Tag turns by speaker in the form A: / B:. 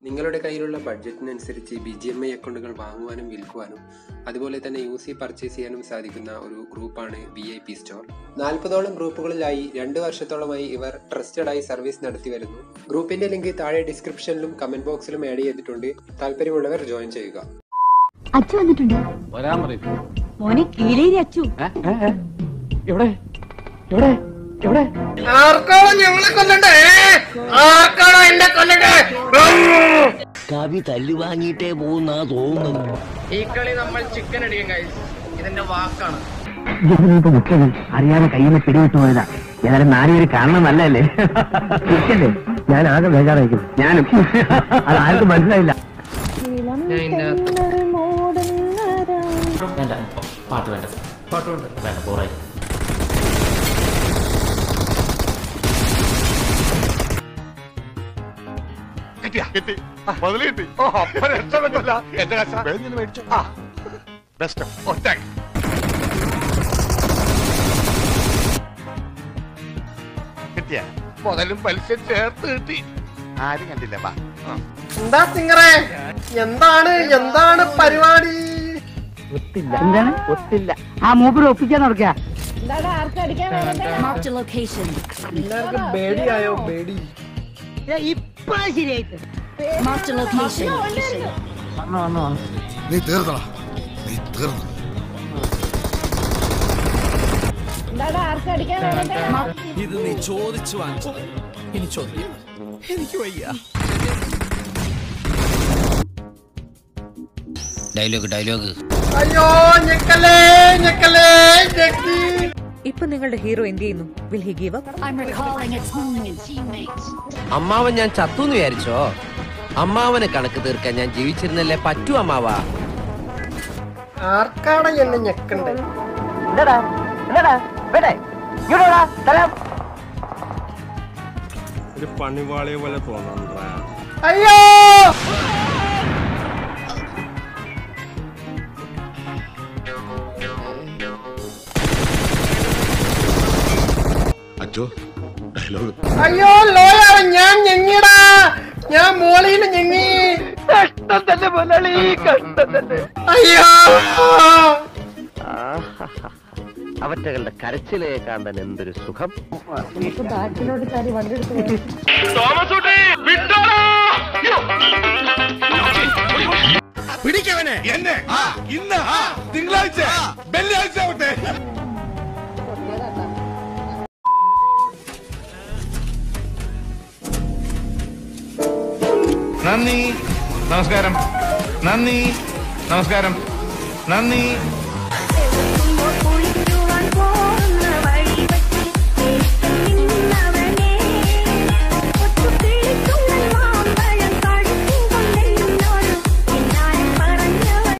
A: നിങ്ങളുടെ കയ്യിലുള്ള ബഡ്ജറ്റിനനുസരിച്ച് ബി ജി എം ഐ അക്കൗണ്ടുകൾ വാങ്ങുവാനും വിൽക്കുവാനും അതുപോലെ തന്നെ യൂസ് പർച്ചേസ് ചെയ്യാനും സാധിക്കുന്ന ഒരു ഗ്രൂപ്പാണ് വി ഐ പി സ്റ്റോർ നാൽപ്പതോളം ഗ്രൂപ്പുകളിലായി രണ്ട് വർഷത്തോളമായി ഇവർ ട്രസ്റ്റഡ് ആയി സർവീസ് നടത്തി വരുന്നു ഗ്രൂപ്പിന്റെ ലിങ്ക് താഴെ ഡിസ്ക്രിപ്ഷനിലും കമന്റ് ബോക്സിലും ആഡ് ചെയ്തിട്ടുണ്ട് താല്പര്യമുള്ളവർ ജോയിൻ ചെയ്യുക
B: അച്ചു വന്നിട്ടുണ്ട്
C: വരാൻ പറയും
B: മോനെ കീലേരി അച്ചു
C: എവിടെ എവിടെ എവിടെ
D: ആർക്കാണോ ഞങ്ങളെ കൊല്ലണ്ടേ ആർക്കാണോ എന്നെ കൊല്ലണ്ടേ
E: കവി തല്ലു വാങ്ങിയിട്ടേ പോകുന്നാ തോന്നുന്നു
D: ഈ കളി നമ്മൾ ചിക്കൻ അടിക്കും കൈ ഇതിന്റെ വാക്കാണ്
E: മുഖ്യത് അറിയാതെ കയ്യിൽ നിന്ന് പിടിവിട്ടു പോയതാ ഏതായാലും നാലുപേര് കാണണം നല്ലല്ലേ ഇരിക്കല്ലേ ഞാൻ ആകെ ബേജാറായിരിക്കും ഞാനും അത് ആർക്കും മനസ്സിലായില്ല
C: വേണ്ട പാട്ട് വേണ്ട പാട്ട് വേണ്ട വേണ്ട പോറായി
F: കിട്ടി മുതല് കിട്ടി ഓ അപ്പൊ രക്ഷപ്പെട്ടല്ല എന്റെ കാശ മേടിച്ചു ആ ബെസ്റ്റ് ഓ താങ്ക് കിട്ടിയ മുതലും പലിശ ചേർത്ത് കിട്ടി ആരും കണ്ടില്ല വാ ആ.
D: എന്താ സിംഗറേ എന്താണ് എന്താണ് പരിപാടി
E: ഒത്തില്ല എന്താണ് ഒത്തില്ല ആ മൂപ്പര് ഒപ്പിക്കാൻ നടക്കുക
B: മാർക്ക് ലൊക്കേഷൻ
D: എല്ലാവർക്കും പേടിയായോ പേടി
E: ഇപ്പൊ ശരിയായിട്ട്
B: മാർക്ക് ലൊക്കേഷൻ
E: വന്നു വന്നു വന്നു
F: നീ തീർന്നടാ നീ തീർന്നു
G: ഇത് നീ ചോദിച്ചു വാങ്ങിച്ചു ഇനി ചോദിക്കാം എനിക്ക് വയ്യ
E: ഡയലോഗ് ഡയലോഗ്
D: അയ്യോ ഞെക്കലേ ഞെക്കലേ ഞെക്കി
H: ഇപ്പൊ നിങ്ങളുടെ ഹീറോ എന്ത് ചെയ്യുന്നു will he give up
B: I'm recalling its teammates.
E: അമ്മാവൻ ഞാൻ ചത്തുന്ന് വിചാരിച്ചോ അമ്മാവന് കണക്ക് തീർക്കാൻ ഞാൻ ജീവിച്ചിരുന്നല്ലേ പറ്റൂ അമ്മാവ
D: ആർക്കാണ് എന്നെ ഞെക്കണ്ടേ
I: ഒരു പണിവാളിയെ പോലെ തോന്നുന്നുണ്ടാ
D: അയ്യോ
F: അച്ചോ ഡയലോഗ്
D: അയ്യോ ലോയാണ് ഞാൻ ഞെങ്ങിടാ ഞാൻ മോളിയിൽ ഞെങ്ങി
E: കഷ്ടം തന്നെ മുതലാളി കഷ്ടം തന്നെ
D: അയ്യോ
E: അവറ്റകളുടെ കരച്ചിലേ കാന്തൻ എന്തൊരു സുഖം
F: പിടിക്കവനെ എന്നെ ആ ഇന്ന് ആ തിങ്കളാഴ്ച വെള്ളിയാഴ്ച ആവട്ടെ
I: നന്ദി നമസ്കാരം നന്ദി നമസ്കാരം നന്ദി